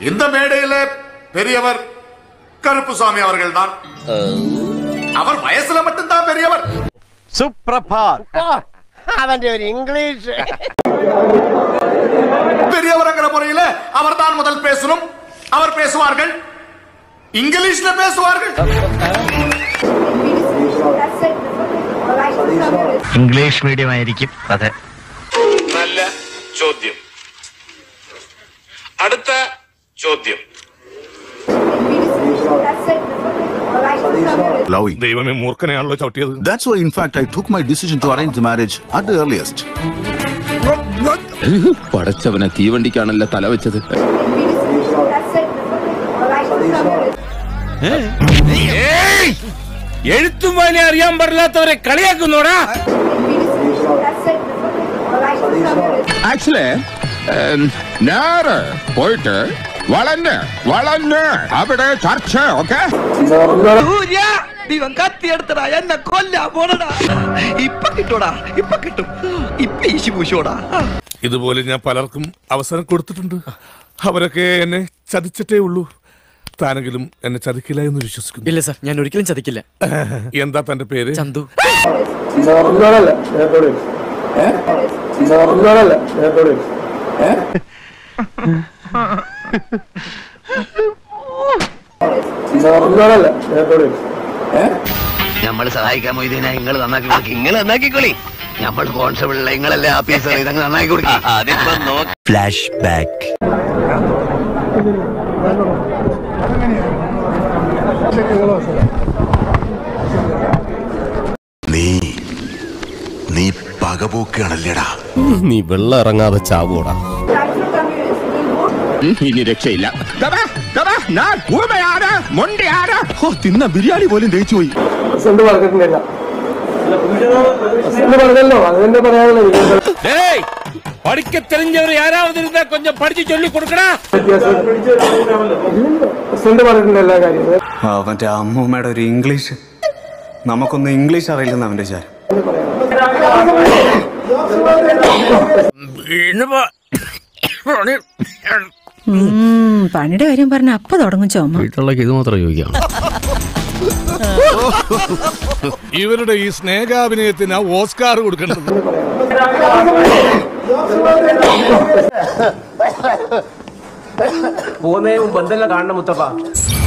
இந்த மேடையில பெரியவர் கருப்புசாமி அவர்கள் தான் அவர் வயசுல மட்டும்தான் பெரியவர் സുപ്രഭാത് അവന്റെ ഒരു ഇംഗ്ലീഷ് பெரியவர்ங்கிற முறையில அவர் தான் முதல் பேசணும் அவர் பேசுவார்கள் இங்கிலீஷ்ல பேசுவார்கள் ഇംഗ്ലീഷ് മീഡിയം ആയിരിക്കും അതെ നല്ല ചോദ്യം അടുത്ത ചോദ്യം Lovey. ദൈവമേ മൂർഖനെയാണല്ലോ ചവിട്ടിയത് That's why, in fact, I took my decision to arrange the marriage at the earliest. പടച്ചവനെ തീവണ്ടിക്കാണല്ലോ തല വെച്ചത് എഴുത്തും വായന അറിയാൻ പാടില്ലാത്തവരെ കളിയാക്കുന്നോടാ ആക്ച്വലി നേരെ പോയിട്ട് വളഞ്ഞ് വളഞ്ഞ് അവിടെ ചർച്ച ഓക്കെ ഇവൻ കത്തിയെടുത്തടാ എന്നെ കൊല്ലാ പോണടാ ഇപ്പൊ കിട്ടൂടാ ഇപ്പൊ കിട്ടും ഇപ്പൊ ഈശി പൂശോടാ ഇതുപോലെ ഞാൻ പലർക്കും അവസരം കൊടുത്തിട്ടുണ്ട് അവരൊക്കെ എന്നെ ചതിച്ചിട്ടേ ഉള്ളൂ താനെങ്കിലും എന്നെ ചതിക്കില്ല എന്ന് വിശ്വസിക്കുന്നു ഇല്ല സാർ ഞാൻ ഒരിക്കലും ചതിക്കില്ല എന്താ തന്റെ പേര് ചന്തു നമ്മൾ സഹായിക്കാൻ മൊയ്തീനെ നിങ്ങൾ നന്നാക്കി കൊടുക്കും നിങ്ങൾ നന്നാക്കിക്കോളി നമ്മൾ കോൺസ്റ്റബിൾ നിങ്ങളല്ലേ ആഫീസർ ഇതങ്ങ് നന്നാക്കി കൊടുക്കും അതിപ്പോ നോക്കി ഫ്ലാഷ് ബാക്ക് നീ നീ പകപോക്കുകയാണല്ലേടാ നീ വെള്ളം ഇറങ്ങാതെ ചാവൂടാ ഇനി രക്ഷയില്ല ദാ, ദാ, ഞാൻ ഊമയാണ്, മൊണ്ടയാണ്. ഹോ, തിന്ന ബിരിയാണി പോലും ദഹിച്ചു പോയി ഏയ് പഠിക്ക തെളിഞ്ഞവർ யாராவது இருந்தா கொஞ்சம் படிச்சு சொல்லி கொடுക്കടാ അവന്റെ അമ്മൂമ്മയുടെ ഒരു ഇംഗ്ലീഷ് നമുക്കൊന്നും ഇംഗ്ലീഷ് അറിയില്ലെന്ന് അവന്റെ വിചാരം പണിയുടെ കാര്യം പറഞ്ഞ അപ്പൊ തുടങ്ങും ചോമ വീട്ടിലുള്ളക്ക് ഇത് മാത്രം ചോദിക്കാം ഇവരുടെ ഈ സ്നേഹാഭിനയത്തിന് ഓസ്കാർ കൊടുക്കേണ്ടത് പോകുന്നതിന് മുമ്പ് എന്തെല്ലാം കാണണം മുത്തപ്പ